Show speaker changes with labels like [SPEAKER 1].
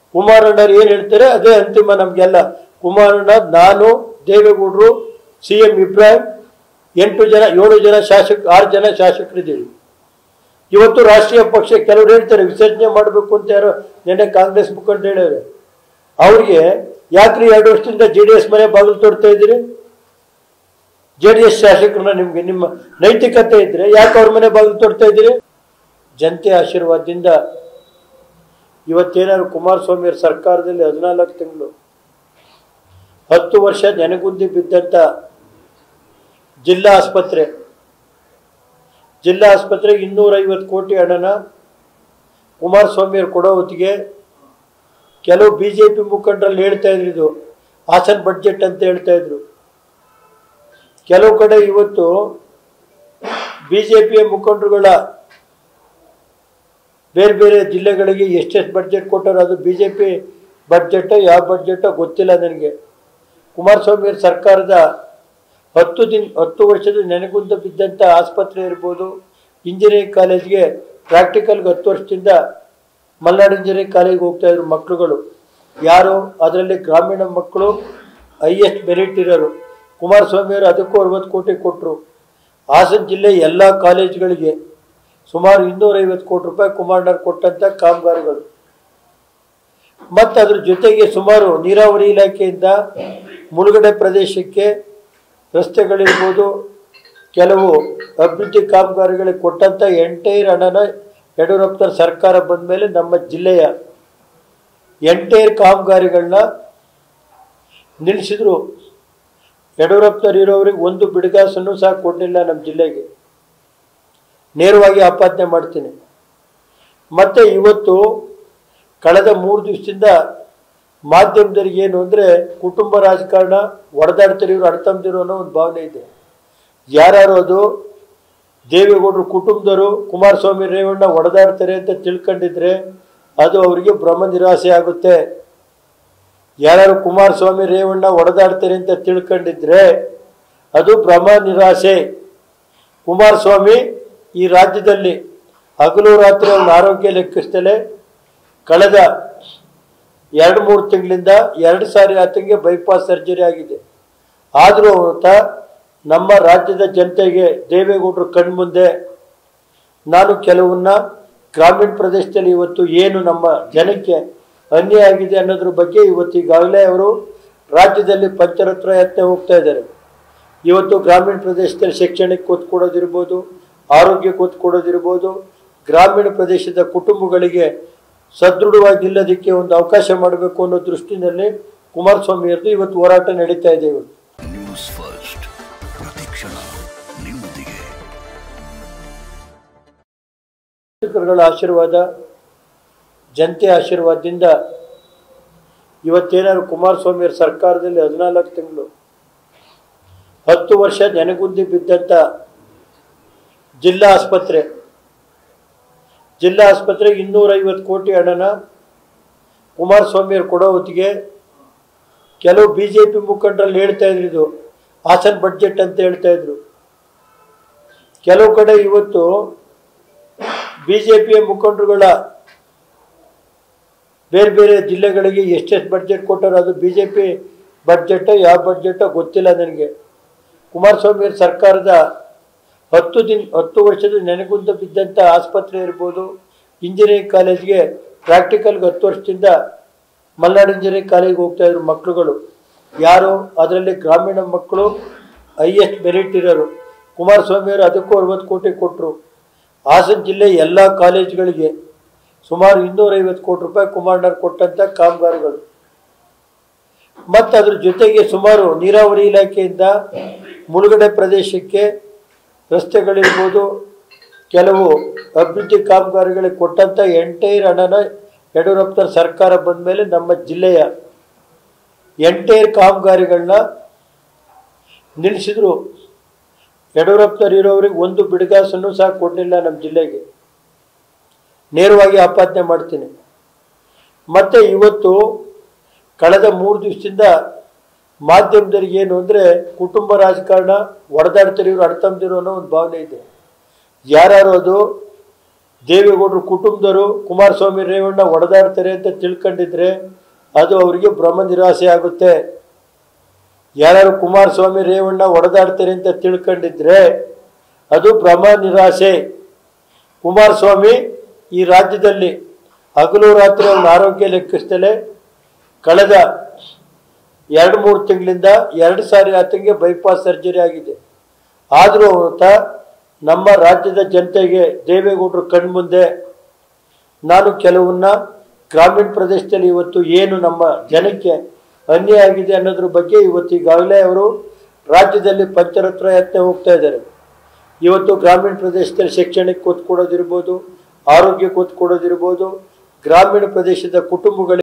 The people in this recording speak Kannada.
[SPEAKER 1] ಕುಮಾರಣ್ಣರು ಏನು ಹೇಳ್ತಾರೆ ಅದೇ ಅಂತಿಮ ನಮಗೆಲ್ಲ ಕುಮಾರಣ್ಣ ನಾನು ದೇವೇಗೌಡರು ಸಿ ಎಂ ಇಬ್ರಾಹಿಂ ಎಂಟು ಜನ ಏಳು ಜನ ಶಾಸಕ ಆರು ಜನ ಶಾಸಕರಿದ್ದೀವಿ ಇವತ್ತು ರಾಷ್ಟ್ರೀಯ ಪಕ್ಷ ಕೆಲವರು ಹೇಳ್ತಾರೆ ವಿಸರ್ಜನೆ ಮಾಡಬೇಕು ಅಂತ ಯಾರೋ ನಿನ್ನೆ ಕಾಂಗ್ರೆಸ್ ಮುಖಂಡ ಹೇಳಿದ್ರೆ ಅವ್ರಿಗೆ ಯಾಕ್ರಿ ಎರಡು ವರ್ಷದಿಂದ ಜೆ ಡಿ ಎಸ್ ಮನೆ ಬಾಗಿಲು ತೋಡ್ತಾ ಇದ್ದೀರಿ ಜೆ ಡಿ ಎಸ್ ಶಾಸಕರನ್ನ ನಿಮ್ಗೆ ನಿಮ್ಮ ನೈತಿಕತೆ ಇದ್ರೆ ಯಾಕೆ ಅವ್ರ ಮನೆ ಬಾಗಿಲು ತೋಡ್ತಾ ಇದ್ದೀರಿ ಜನತೆ ಆಶೀರ್ವಾದದಿಂದ ಇವತ್ತೇನಾದ್ರು ಕುಮಾರಸ್ವಾಮಿ ಅವ್ರ ಸರ್ಕಾರದಲ್ಲಿ ಹದಿನಾಲ್ಕು ತಿಂಗಳು ಹತ್ತು ವರ್ಷ ನೆನಗುಂದಿ ಬಿದ್ದಂಥ ಜಿಲ್ಲಾ ಆಸ್ಪತ್ರೆ ಜಿಲ್ಲಾ ಆಸ್ಪತ್ರೆಗೆ ಇನ್ನೂರೈವತ್ತು ಕೋಟಿ ಹಣನ ಕುಮಾರಸ್ವಾಮಿ ಅವ್ರು ಕೊಡೋ ಹೊತ್ತಿಗೆ ಕೆಲವು ಬಿ ಜೆ ಪಿ ಮುಖಂಡರಲ್ಲಿ ಹೇಳ್ತಾ ಇದ್ರು ಇದು ಹಾಸನ್ ಬಡ್ಜೆಟ್ ಅಂತ ಹೇಳ್ತಾ ಇದ್ರು ಕೆಲವು ಕಡೆ ಇವತ್ತು ಬಿ ಜೆ ಪಿಯ ಮುಖಂಡರುಗಳ ಬೇರೆ ಬೇರೆ ಜಿಲ್ಲೆಗಳಿಗೆ ಎಷ್ಟೆಷ್ಟು ಬಡ್ಜೆಟ್ ಕೊಟ್ಟಾರೋ ಅದು ಬಿ ಜೆ ಪಿ ಬಡ್ಜೆಟೋ ಯಾವ ಬಡ್ಜೆಟೋ ಗೊತ್ತಿಲ್ಲ ನನಗೆ ಕುಮಾರಸ್ವಾಮಿ ಅವ್ರ ಸರ್ಕಾರದ ಹತ್ತು ದಿನ ಹತ್ತು ವರ್ಷದ ನೆನಗುಂದ ಬಿದ್ದಂಥ ಆಸ್ಪತ್ರೆ ಇರ್ಬೋದು ಇಂಜಿನಿಯರಿಂಗ್ ಕಾಲೇಜ್ಗೆ ಪ್ರಾಕ್ಟಿಕಲ್ಗೆ ಹತ್ತು ವರ್ಷದಿಂದ ಮಲ್ನಾಡು ಇಂಜಿನಿಯರಿಂಗ್ ಕಾಲೇಜ್ಗೆ ಹೋಗ್ತಾ ಇದ್ರು ಮಕ್ಕಳುಗಳು ಯಾರು ಅದರಲ್ಲಿ ಗ್ರಾಮೀಣ ಮಕ್ಕಳು ಹೈಯೆಸ್ಟ್ ಮೆರಿಟ್ ಇರೋರು ಕುಮಾರಸ್ವಾಮಿ ಅವರು ಅದಕ್ಕೂ ಅರವತ್ತು ಕೋಟಿ ಕೊಟ್ಟರು ಹಾಸನ ಜಿಲ್ಲೆ ಎಲ್ಲ ಕಾಲೇಜುಗಳಿಗೆ ಸುಮಾರು ಇನ್ನೂರೈವತ್ತು ಕೋಟಿ ರೂಪಾಯಿ ಕುಮಾರಣ್ಣರು ಕೊಟ್ಟಂಥ ಕಾಮಗಾರಿಗಳು ಮತ್ತು ಅದ್ರ ಜೊತೆಗೆ ಸುಮಾರು ನೀರಾವರಿ ಇಲಾಖೆಯಿಂದ ಮುಳುಗಡೆ ಪ್ರದೇಶಕ್ಕೆ ರಸ್ತೆಗಳಿರ್ಬೋದು ಕೆಲವು ಅಭಿವೃದ್ಧಿ ಕಾಮಗಾರಿಗಳಿಗೆ ಕೊಟ್ಟಂಥ ಎಂಟೈರ್ ಹಣನ ಯಡಿಯೂರಪ್ಪನ ಸರ್ಕಾರ ಬಂದ ಮೇಲೆ ನಮ್ಮ ಜಿಲ್ಲೆಯ ಎಂಟೈರ್ ಕಾಮಗಾರಿಗಳನ್ನ ನಿಲ್ಲಿಸಿದ್ರು ಯಡಿಯೂರಪ್ಪನವ್ರು ಇರೋರಿಗೆ ಒಂದು ಬಿಡುಗಾಸನ್ನು ಸಹ ಕೊಡಲಿಲ್ಲ ನಮ್ಮ ಜಿಲ್ಲೆಗೆ ನೇರವಾಗಿ ಆಪಾದನೆ ಮಾಡ್ತೀನಿ ಮತ್ತು ಇವತ್ತು ಕಳೆದ ಮೂರು ದಿವಸದಿಂದ ಮಾಧ್ಯಮದವ್ರಿಗೆ ಏನು ಅಂದರೆ ಕುಟುಂಬ ರಾಜಕಾರಣ ಒಡೆದಾಡ್ತಾರೆ ಇವರು ಅಡ್ತಂದಿರೋ ಅನ್ನೋ ಒಂದು ಭಾವನೆ ಇದೆ ಯಾರ್ಯಾರು ಅದು ದೇವೇಗೌಡರು ಕುಟುಂಬದವರು ಕುಮಾರಸ್ವಾಮಿ ರೇವಣ್ಣ ಒಡೆದಾಡ್ತಾರೆ ಅಂತ ತಿಳ್ಕೊಂಡಿದ್ರೆ ಅದು ಅವರಿಗೆ ಭ್ರಮ ನಿರಾಸೆ ಆಗುತ್ತೆ ಯಾರ್ಯಾರು ಕುಮಾರಸ್ವಾಮಿ ರೇವಣ್ಣ ಒಡೆದಾಡ್ತಾರೆ ಅಂತ ತಿಳ್ಕೊಂಡಿದ್ರೆ ಅದು ಭ್ರಮ ನಿರಾಸೆ ಕುಮಾರಸ್ವಾಮಿ ಈ ರಾಜ್ಯದಲ್ಲಿ ಹಗಲು ರಾತ್ರಿ ಅವನ ಆರೋಗ್ಯ ಲೆಕ್ಕಿಸ್ತಲೇ ಕಳೆದ ಎರಡು ಮೂರು ತಿಂಗಳಿಂದ ಎರಡು ಸಾರಿ ಆತನಿಗೆ ಬೈಪಾಸ್ ಸರ್ಜರಿ ಆಗಿದೆ ಆದರೂ ಆತ ನಮ್ಮ ರಾಜ್ಯದ ಜನತೆಗೆ ದೇವೇಗೌಡರು ಕಣ್ಮುಂದೆ ನಾನು ಕೆಲವನ್ನ ಗ್ರಾಮೀಣ ಪ್ರದೇಶದಲ್ಲಿ ಇವತ್ತು ಏನು ನಮ್ಮ ಜನಕ್ಕೆ ಅನ್ಯಾಯ ಆಗಿದೆ ಅನ್ನೋದ್ರ ಬಗ್ಗೆ ಇವತ್ತು ಈಗಾಗಲೇ ಅವರು ರಾಜ್ಯದಲ್ಲಿ ಪಂಚರತ್ನ ಯತ್ನ ಹೋಗ್ತಾ ಇದ್ದಾರೆ ಇವತ್ತು ಗ್ರಾಮೀಣ ಪ್ರದೇಶದಲ್ಲಿ ಶೈಕ್ಷಣಿಕ ಒತ್ತು ಕೊಡೋದಿರ್ಬೋದು ಆರೋಗ್ಯಕ್ಕೆ ಒತ್ತು ಕೊಡೋದಿರ್ಬೋದು ಗ್ರಾಮೀಣ ಪ್ರದೇಶದ ಕುಟುಂಬಗಳಿಗೆ ಸದೃಢವಾಗಿ ನಿಲ್ಲೋದಕ್ಕೆ ಒಂದು ಅವಕಾಶ ಮಾಡಬೇಕು ಅನ್ನೋ ದೃಷ್ಟಿನಲ್ಲಿ ಕುಮಾರಸ್ವಾಮಿ ಅವ್ರದ್ದು ಇವತ್ತು ಹೋರಾಟ ನಡೀತಾ ಇದೆ ಇವತ್ತು
[SPEAKER 2] ನ್ಯೂಸ್ ಫಸ್ಟ್ ಪ್ರತಿಕ್ಷಣ ನಿಮ್ಮೊಂದಿಗೆ
[SPEAKER 1] ಶಾಸಕರುಗಳ ಆಶೀರ್ವಾದ ಜನತೆ ಆಶೀರ್ವಾದದಿಂದ ಇವತ್ತೇನಾದ್ರು ಕುಮಾರಸ್ವಾಮಿ ಅವ್ರ ಸರ್ಕಾರದಲ್ಲಿ ಹದಿನಾಲ್ಕು ತಿಂಗಳು ಹತ್ತು ವರ್ಷ ನೆನಗುಂದಿ ಬಿದ್ದಂಥ ಜಿಲ್ಲಾ ಆಸ್ಪತ್ರೆ ಜಿಲ್ಲಾ ಆಸ್ಪತ್ರೆಗೆ ಇನ್ನೂರೈವತ್ತು ಕೋಟಿ ಹಣನ ಕುಮಾರಸ್ವಾಮಿ ಅವ್ರು ಕೊಡೋ ಹೊತ್ತಿಗೆ ಕೆಲವು ಬಿ ಜೆ ಪಿ ಮುಖಂಡರಲ್ಲಿ ಹೇಳ್ತಾ ಇದ್ರು ಇದು ಹಾಸನ್ ಬಡ್ಜೆಟ್ ಅಂತ ಹೇಳ್ತಾ ಇದ್ರು ಕೆಲವು ಕಡೆ ಇವತ್ತು ಬಿ ಜೆ ಪಿಯ ಮುಖಂಡರುಗಳ ಬೇರೆ ಬೇರೆ ಜಿಲ್ಲೆಗಳಿಗೆ ಎಷ್ಟೆಷ್ಟು ಬಡ್ಜೆಟ್ ಕೊಟ್ಟಾರೋ ಅದು ಬಿ ಜೆ ಪಿ ಬಡ್ಜೆಟೋ ಯಾವ ಬಡ್ಜೆಟೋ ಗೊತ್ತಿಲ್ಲ ನನಗೆ ಕುಮಾರಸ್ವಾಮಿ ಅವ್ರ ಸರ್ಕಾರದ ಹತ್ತು ದಿನ ಹತ್ತು ವರ್ಷದ ನೆನಗುಂದ ಬಿದ್ದಂಥ ಆಸ್ಪತ್ರೆ ಇರ್ಬೋದು ಇಂಜಿನಿಯರಿಂಗ್ ಕಾಲೇಜ್ಗೆ ಪ್ರಾಕ್ಟಿಕಲ್ಗೆ ಹತ್ತು ವರ್ಷದಿಂದ ಮಲ್ನಾಡು ಇಂಜಿನಿಯರಿಂಗ್ ಕಾಲೇಜ್ಗೆ ಹೋಗ್ತಾ ಇದ್ರು ಮಕ್ಕಳುಗಳು ಯಾರು ಅದರಲ್ಲಿ ಗ್ರಾಮೀಣ ಮಕ್ಕಳು ಹೈಯೆಸ್ಟ್ ಮೆರಿಟ್ ಇರೋರು ಕುಮಾರಸ್ವಾಮಿ ಅವರು ಅದಕ್ಕೂ ಅರವತ್ತು ಕೋಟಿ ಕೊಟ್ಟರು ಹಾಸನ ಜಿಲ್ಲೆ ಎಲ್ಲ ಕಾಲೇಜುಗಳಿಗೆ ಸುಮಾರು ಇನ್ನೂರೈವತ್ತು ಕೋಟಿ ರೂಪಾಯಿ ಕುಮಾರಣ್ಣರು ಕೊಟ್ಟಂಥ ಕಾಮಗಾರಿಗಳು ಮತ್ತು ಅದ್ರ ಜೊತೆಗೆ ಸುಮಾರು ನೀರಾವರಿ ಇಲಾಖೆಯಿಂದ ಮುಳುಗಡೆ ಪ್ರದೇಶಕ್ಕೆ ರಸ್ತೆಗಳಿರ್ಬೋದು ಕೆಲವು ಅಭಿವೃದ್ಧಿ ಕಾಮಗಾರಿಗಳಿಗೆ ಕೊಟ್ಟಂಥ ಎಂಟೈರ್ ಹಣನ ಯಡಿಯೂರಪ್ಪನ ಸರ್ಕಾರ ಬಂದ ಮೇಲೆ ನಮ್ಮ ಜಿಲ್ಲೆಯ ಎಂಟೈರ್ ಕಾಮಗಾರಿಗಳನ್ನ ನಿಲ್ಲಿಸಿದ್ರು ಯಡಿಯೂರಪ್ಪನವ್ರು ಇರೋರಿಗೆ ಒಂದು ಬಿಡುಗಾಸನ್ನು ಸಹ ಕೊಡಲಿಲ್ಲ ನಮ್ಮ ಜಿಲ್ಲೆಗೆ ನೇರವಾಗಿ ಆಪಾದನೆ ಮಾಡ್ತೀನಿ ಮತ್ತು ಇವತ್ತು ಕಳೆದ ಮೂರು ದಿವಸದಿಂದ ಮಾಧ್ಯಮದವ್ರಿಗೆ ಏನು ಅಂದರೆ ಕುಟುಂಬ ರಾಜಕಾರಣ ಒಡೆದಾಡ್ತಾರೆ ಇವರು ಅಡ್ತಂದಿರೋ ಅನ್ನೋ ಒಂದು ಭಾವನೆ ಇದೆ ಯಾರ್ಯಾರು ಅದು ದೇವೇಗೌಡರು ಕುಟುಂಬದವರು ಕುಮಾರಸ್ವಾಮಿ ರೇವಣ್ಣ ಹೊಡೆದಾಡ್ತಾರೆ ಅಂತ ತಿಳ್ಕೊಂಡಿದ್ರೆ ಅದು ಅವರಿಗೆ ಭ್ರಮ ನಿರಾಸೆ ಆಗುತ್ತೆ ಯಾರು ಕುಮಾರಸ್ವಾಮಿ ರೇವಣ್ಣ ಹೊಡೆದಾಡ್ತಾರೆ ಅಂತ ತಿಳ್ಕೊಂಡಿದ್ರೆ ಅದು ಭ್ರಮ ನಿರಾಸೆ ಕುಮಾರಸ್ವಾಮಿ ಈ ರಾಜ್ಯದಲ್ಲಿ ಹಗಲು ರಾತ್ರಿ ಅವನ ಆರೋಗ್ಯ ಲೆಕ್ಕಿಸ್ತಲೇ ಕಳೆದ ಎರಡು ಮೂರು ತಿಂಗಳಿಂದ ಎರಡು ಸಾರಿ ಆತನಿಗೆ ಬೈಪಾಸ್ ಸರ್ಜರಿ ಆಗಿದೆ ಆದರೂ ಆತ ನಮ್ಮ ರಾಜ್ಯದ ಜನತೆಗೆ ದೇವೇಗೌಡರು ಕಣ್ಮುಂದೆ ನಾನು ಕೆಲವನ್ನ ಗ್ರಾಮೀಣ ಪ್ರದೇಶದಲ್ಲಿ ಇವತ್ತು ಏನು ನಮ್ಮ ಜನಕ್ಕೆ ಅನ್ಯಾಯ ಆಗಿದೆ ಅನ್ನೋದ್ರ ಬಗ್ಗೆ ಇವತ್ತು ಈಗಾಗಲೇ ಅವರು ರಾಜ್ಯದಲ್ಲಿ ಪಂಚರತ್ರ ಯತ್ನ ಹೋಗ್ತಾ ಇದ್ದಾರೆ ಇವತ್ತು ಗ್ರಾಮೀಣ ಪ್ರದೇಶದಲ್ಲಿ ಶೈಕ್ಷಣಿಕ ಒತ್ತು ಕೊಡೋದಿರ್ಬೋದು ಆರೋಗ್ಯಕ್ಕೆ ಒತ್ತು ಕೊಡೋದಿರ್ಬೋದು ಗ್ರಾಮೀಣ ಪ್ರದೇಶದ ಕುಟುಂಬಗಳಿಗೆ